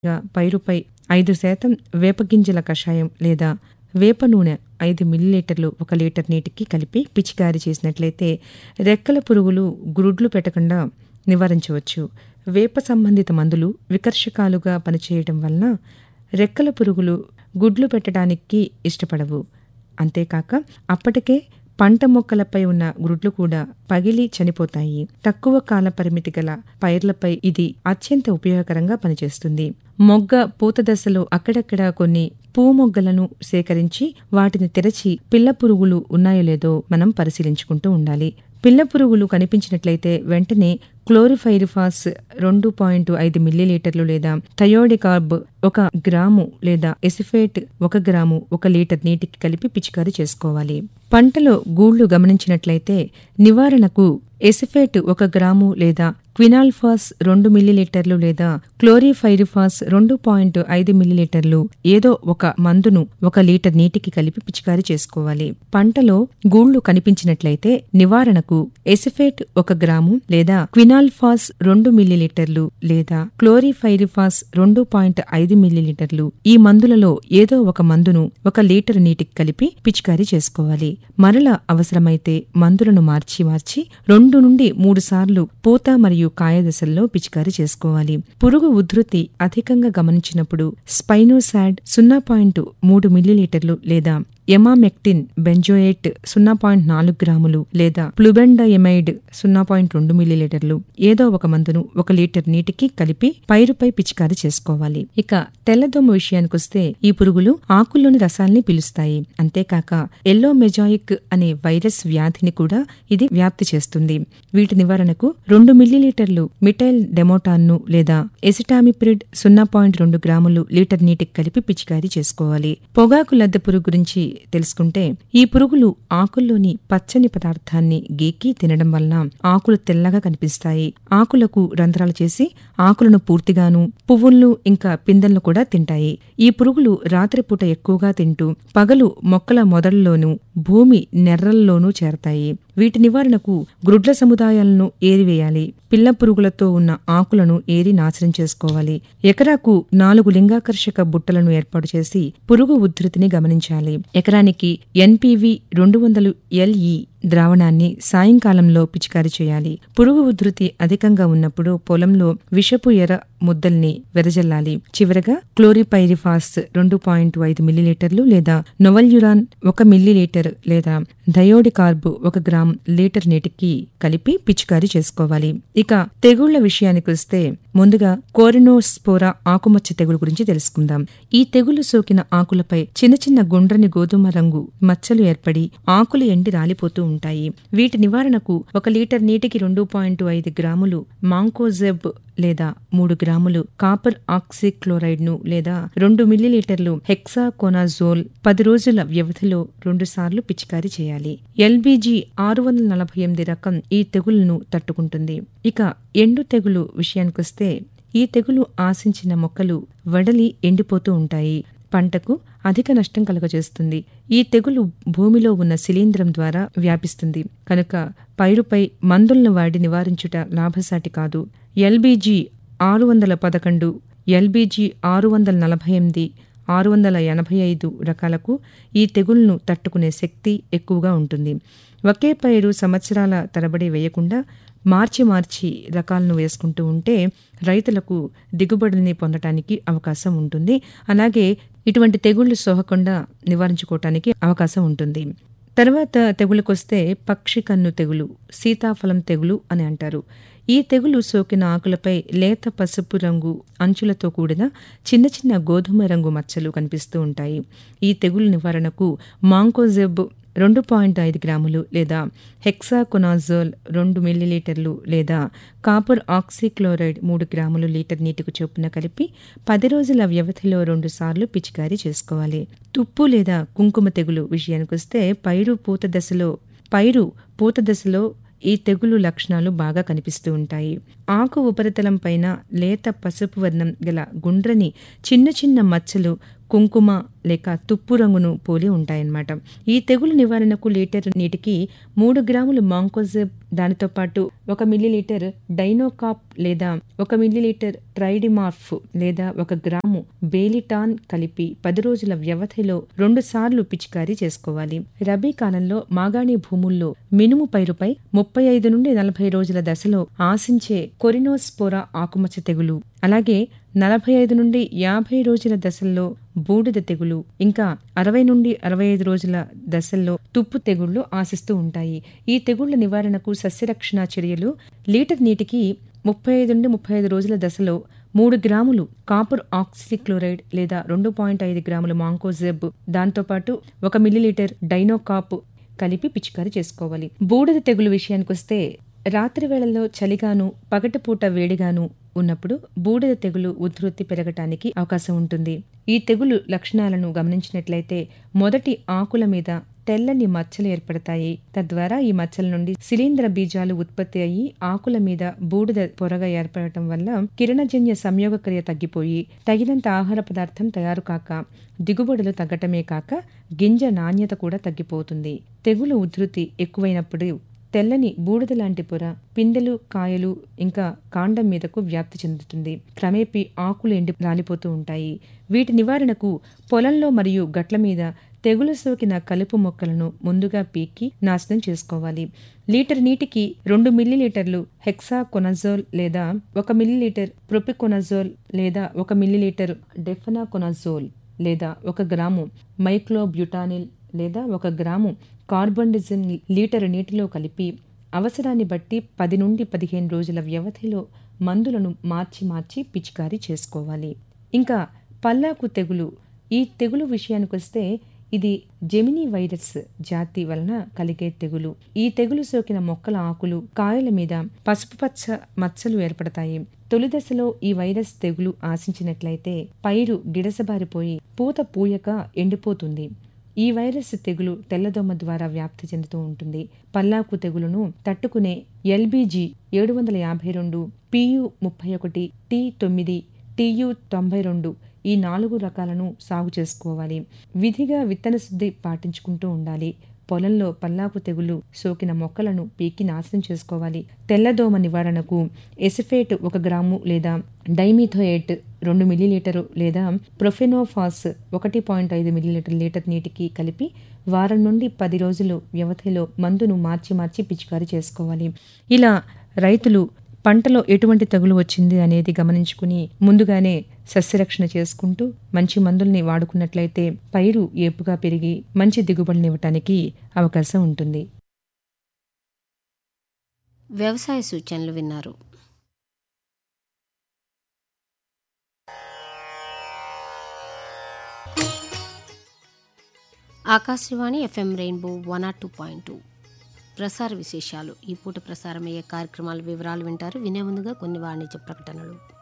గా పైరుపై ఐదు శాతం వేపగింజల కషాయం లేదా వేప నూనె ఐదు మిల్లీలీటర్లు ఒక లీటర్ నీటికి కలిపి పిచికారీ చేసినట్లయితే రెక్కల పురుగులు గ్రుడ్లు పెట్టకుండా నివారించవచ్చు వేప సంబంధిత మందులు వికర్షకాలుగా పనిచేయడం వలన రెక్కల పురుగులు గుడ్లు పెట్టడానికి ఇష్టపడవు అంతేకాక అప్పటికే పంట మొక్కలపై ఉన్న గ్రుడ్లు కూడా పగిలి చనిపోతాయి తక్కువ కాల పరిమితి గల పైర్లపై ఇది అత్యంత ఉపయోగకరంగా పనిచేస్తుంది మొగ్గ పూత దశలో అక్కడక్కడ కొన్ని పూ మొగ్గలను సేకరించి వాటిని తెరచి పిల్ల పురుగులు ఉన్నాయో లేదో మనం పరిశీలించుకుంటూ ఉండాలి పిల్ల పురుగులు కనిపించినట్లయితే వెంటనే క్లోరిఫైరిఫాస్ రెండు పాయింట్ ఐదు మిల్లీలీటర్లు లేదా థయోడికార్బ్ ఒక గ్రాము లేదా ఎసిఫేట్ ఒక గ్రాము ఒక లీటర్ నీటికి కలిపి పిచికారీ చేసుకోవాలి పంటలో గూళ్లు గమనించినట్లయితే నివారణకు ఎసిఫేట్ ఒక గ్రాము లేదా క్వినాల్ఫాస్ రెండు మిల్లీలీటర్లు లేదా క్లోరిఫైరిఫాస్ రెండు పాయింట్ ఐదు మిల్లీలీటర్లు ఏదో ఒక మందును ఒక లీటర్ నీటికి కలిపి పిచికారీ చేసుకోవాలి పంటలో గూళ్లు కనిపించినట్లయితే నివారణకు ఎసిఫేట్ ఒక గ్రాము లేదా క్వినాల్ఫాస్ రెండు మిల్లీలీటర్లు లేదా క్లోరిఫైరిఫాస్ రెండు పాయింట్ ఐదు మిల్లీలీటర్లు ఈ మందులలో ఏదో ఒక మందును ఒక లీటర్ నీటికి కలిపి పిచికారీ చేసుకోవాలి మరల అవసరమైతే మందులను మార్చి మార్చి రెండు నుండి మూడు సార్లు పూత మరియు కాయ దశల్లో పిచికారీ చేసుకోవాలి పురుగు ఉధృతి అధికంగా గమనించినప్పుడు స్పైనోసాడ్ సున్నా పాయింట్ మూడు మిల్లీలీటర్లు లేదా ఎమామెక్టిన్ బెంజోయేట్ సున్నా పాయింట్ నాలుగు గ్రాములు లేదా ప్లుబెండయమైడ్ సున్నా పాయింట్ రెండు మిల్లీలీటర్లు ఏదో ఒక మందును ఒక లీటర్ నీటికి కలిపి పైరుపై పిచికారీ చేసుకోవాలి ఇక తెల్లదోమ విషయానికొస్తే ఈ పురుగులు ఆకుల్లోని రసాల్ని పిలుస్తాయి అంతేకాక ఎల్లో మెజాయిక్ అనే వైరస్ వ్యాధిని కూడా ఇది వ్యాప్తి చేస్తుంది వీటి నివారణకు రెండు మిల్లీలీటర్లు మిటైల్ డెమోటాన్ను లేదా ఎసిటామిప్రిడ్ సున్నా పాయింట్ రెండు గ్రాములు లీటర్ నీటికి కలిపి పిచికారీ చేసుకోవాలి పొగాకు లద్దె పురుగు గురించి తెలుసుకుంటే ఈ పురుగులు ఆకుల్లోని పచ్చని పదార్థాన్ని గీకి తినడం వలన ఆకులు తెల్లగా కనిపిస్తాయి ఆకులకు రంధ్రాలు చేసి ఆకులను పూర్తిగాను పువ్వులను ఇంకా పిందెలను కూడా తింటాయి ఈ పురుగులు రాత్రిపూట ఎక్కువగా తింటూ పగలు మొక్కల మొదళ్లలోనూ భూమి నెర్రల్లోనూ చేరతాయి వీటి నివారణకు గ్రుడ్ల సముదాయాలను ఏరివేయాలి పిల్ల పురుగులతో ఉన్న ఆకులను ఏరి నాశనం చేసుకోవాలి ఎకరాకు నాలుగు లింగాకర్షక బుట్టలను ఏర్పాటు చేసి పురుగు ఉధృతిని గమనించాలి ఎకరానికి ఎన్పివి రెండు వందలు ఎల్ఈ ద్రావణాన్ని సాయంకాలంలో పిచికారీ చేయాలి పురుగు ఉధృతి అధికంగా ఉన్నప్పుడు పొలంలో విషపు ఎర ముద్దల్ని వెదజల్లాలి చివరగా క్లోరిపైరిఫాస్ రెండు పాయింట్ ఐదు మిల్లీలీటర్లు లేదా నొవల్యురాన్ ఒక మిల్లీలీటర్ లేదా థయోడికార్బ్ ఒక గ్రామ్ లీటర్ నీటికి కలిపి పిచికారీ చేసుకోవాలి ఇక తెగుళ్ల విషయానికి వస్తే ముందుగా కోరినోస్పోరా ఆకుమచ్చ తెగులు గురించి తెలుసుకుందాం ఈ తెగులు సోకిన ఆకులపై చిన్న చిన్న గుండ్రని గోధుమ రంగు మచ్చలు ఏర్పడి ఆకులు ఎండి రాలిపోతూ ఉంటాయి వీటి నివారణకు ఒక లీటర్ నీటికి రెండు పాయింట్ ఐదు గ్రాములు మాంకోజెబ్ లేదా మూడు గ్రాములు కాపర్ ఆక్సిక్లోరైడ్ ను లేదా రెండు మిల్లీలీటర్లు హెక్సాకోనాజోల్ పది రోజుల వ్యవధిలో రెండు సార్లు పిచికారీ చేయాలి ఎల్బీజీ ఆరు వందల నలభై ఎనిమిది రకం ఈ తెగులును తట్టుకుంటుంది ఇక ఎండు తెగులు విషయానికొస్తే ఈ తెగులు ఆశించిన మొక్కలు వడలి ఎండిపోతూ ఉంటాయి పంటకు అధిక నష్టం కలుగజేస్తుంది ఈ తెగులు భూమిలో ఉన్న శిలీంధ్రం ద్వారా వ్యాపిస్తుంది కనుక పైరుపై మందులను వాడి నివారించుట లాభసాటి కాదు ఎల్బీజీ ఆరు వందల పదకొండు ఎల్బీజీ ఆరు వందల నలభై ఎనిమిది ఆరు వందల ఎనభై ఐదు రకాలకు ఈ తెగుళ్లను తట్టుకునే శక్తి ఎక్కువగా ఉంటుంది ఒకే పైరు సంవత్సరాల తరబడి వేయకుండా మార్చి మార్చి రకాలను వేసుకుంటూ ఉంటే రైతులకు దిగుబడిని పొందటానికి అవకాశం ఉంటుంది అలాగే ఇటువంటి తెగుళ్లు సోకకుండా నివారించుకోవటానికి అవకాశం ఉంటుంది తర్వాత తెగులుకొస్తే పక్షి కన్ను తెగులు సీతాఫలం తెగులు అని అంటారు ఈ తెగులు సోకిన ఆకులపై లేత పసుపు రంగు అంచులతో కూడిన చిన్న చిన్న గోధుమ రంగు మచ్చలు కనిపిస్తూ ఉంటాయి ఈ తెగులు నివారణకు మాంకోజెబ్ రెండు పాయింట్ ఐదు గ్రాములు లేదా హెక్సాకొనాజోల్ రెండు మిల్లీలీటర్లు లేదా కాపర్ ఆక్సిక్లోరైడ్ మూడు గ్రాములు లీటర్ నీటికి చొప్పున కలిపి పది రోజుల వ్యవధిలో రెండు సార్లు పిచికారీ చేసుకోవాలి తుప్పు లేదా కుంకుమ తెగులు విషయానికొస్తే పైరు పూత దశలో పైరు పూత దశలో ఈ తెగులు లక్షణాలు బాగా కనిపిస్తూ ఉంటాయి ఆకు ఉపరితలం పైన లేత పసుపు వర్ణం గల గుండ్రని చిన్న చిన్న మచ్చలు కుంకుమ లేక తుప్పు రంగును పోలి ఉంటాయన్నమాట ఈ తెగులు నివారణకు లీటర్ నీటికి మూడు గ్రాములు మాంకోజెబ్ దానితో పాటు ఒక మిల్లీలీటర్ డైనోకాప్ లేదా ఒక మిల్లీలీటర్ ట్రైడిమార్ఫ్ లేదా ఒక గ్రాము బేలిటాన్ కలిపి పది రోజుల వ్యవధిలో రెండు సార్లు పిచికారీ చేసుకోవాలి రబీ కాలంలో మాగాణి భూముల్లో మినుము పైరుపై ముప్పై ఐదు నుండి నలభై రోజుల దశలో ఆశించే కొరినోస్పోరా ఆకుమచ్చ తెగులు అలాగే నలభై ఐదు నుండి యాభై రోజుల దశల్లో బూడిద తెగులు ఇంకా అరవై నుండి అరవై ఐదు రోజుల దశల్లో తుప్పు తెగుళ్లు ఆశిస్తూ ఉంటాయి ఈ తెగుళ్ల నివారణకు సస్యరక్షణ చర్యలు లీటర్ నీటికి ముప్పై ఐదు నుండి ముప్పై ఐదు రోజుల దశలో మూడు గ్రాములు కాపర్ ఆక్సిక్లోరైడ్ లేదా రెండు పాయింట్ ఐదు గ్రాములు మాంకోజెబ్ దాంతోపాటు ఒక మిల్లీలీటర్ డైనోకాప్ కలిపి పిచికారీ చేసుకోవాలి బూడిద తెగులు విషయానికొస్తే రాత్రి వేళల్లో చలిగాను పగటిపూట వేడిగాను ఉన్నప్పుడు బూడిద తెగులు ఉధృతి పెరగటానికి అవకాశం ఉంటుంది ఈ తెగులు లక్షణాలను గమనించినట్లయితే మొదటి ఆకుల మీద తెల్లని మచ్చలు ఏర్పడతాయి తద్వారా ఈ మచ్చల నుండి శిలీంద్ర బీజాలు ఉత్పత్తి అయ్యి ఆకుల మీద బూడిద పొరగా ఏర్పడటం వల్ల కిరణజన్య సంయోగక్రియ తగ్గిపోయి తగినంత ఆహార పదార్థం తయారు కాక దిగుబడులు తగ్గటమే కాక గింజ నాణ్యత కూడా తగ్గిపోతుంది తెగులు ఉధృతి ఎక్కువైనప్పుడు తెల్లని బూడిద లాంటి పొర పిందెలు కాయలు ఇంకా కాండం మీదకు వ్యాప్తి చెందుతుంది క్రమేపీ ఆకులు ఎండి రాలిపోతూ ఉంటాయి వీటి నివారణకు పొలంలో మరియు గట్ల మీద తెగులు సోకిన కలుపు మొక్కలను ముందుగా పీకి నాశనం చేసుకోవాలి లీటర్ నీటికి రెండు మిల్లీలీటర్లు హెక్సాకొనజోల్ లేదా ఒక మిల్లీలీటర్ ప్రొపికొనజోల్ లేదా ఒక మిల్లీలీటర్ డెఫనాకొనజోల్ లేదా ఒక గ్రాము మైక్లోబ్యూటానిల్ లేదా ఒక గ్రాము కార్బండిజిన్ లీటర్ నీటిలో కలిపి అవసరాన్ని బట్టి పది నుండి పదిహేను రోజుల వ్యవధిలో మందులను మార్చి మార్చి పిచికారీ చేసుకోవాలి ఇంకా పల్లాకు తెగులు ఈ తెగులు విషయానికొస్తే ఇది జెమినీ వైరస్ జాతి వలన కలిగే తెగులు ఈ తెగులు సోకిన మొక్కల ఆకులు కాయల మీద పసుపు పచ్చ మచ్చలు ఏర్పడతాయి తొలి దశలో ఈ వైరస్ తెగులు ఆశించినట్లయితే పైరు గిడసబారిపోయి పూత పూయక ఎండిపోతుంది ఈ వైరస్ తెగులు తెల్లదోమ ద్వారా వ్యాప్తి చెందుతూ ఉంటుంది పల్లాకు తెగులును తట్టుకునే ఎల్బీజీ ఏడు వందల యాభై రెండు పియు ముప్పై ఒకటి టి తొమ్మిది టియు తొంభై రెండు ఈ నాలుగు రకాలను సాగు చేసుకోవాలి విధిగా విత్తన శుద్ధి పాటించుకుంటూ ఉండాలి పొలంలో పల్లాకు తెగులు సోకిన మొక్కలను పీకి నాశనం చేసుకోవాలి తెల్లదోమ నివారణకు ఎసిఫేట్ ఒక గ్రాము లేదా డైమిథోయేట్ రెండు మిల్లీలీటరు లేదా ప్రొఫెనోఫాస్ ఒకటి పాయింట్ ఐదు మిల్లీలీటర్ లీటర్ నీటికి కలిపి వారం నుండి పది రోజులు వ్యవధిలో మందును మార్చి మార్చి పిచికారీ చేసుకోవాలి ఇలా రైతులు పంటలో ఎటువంటి తెగులు వచ్చింది అనేది గమనించుకుని ముందుగానే సస్యరక్షణ చేసుకుంటూ మంచి మందుల్ని వాడుకున్నట్లయితే పైరు ఏపుగా పెరిగి మంచి దిగుబడినివ్వటానికి అవకాశం ఉంటుంది వ్యవసాయ సూచనలు విన్నారు Akashvani FM rainbow one R two point two ప్రసార విశేషాలు ఈ పూట ప్రసారమయ్యే కార్యక్రమాల వివరాలు వింటారు వినే ముందుగా కొన్ని వాణిజ్య ప్రకటనలు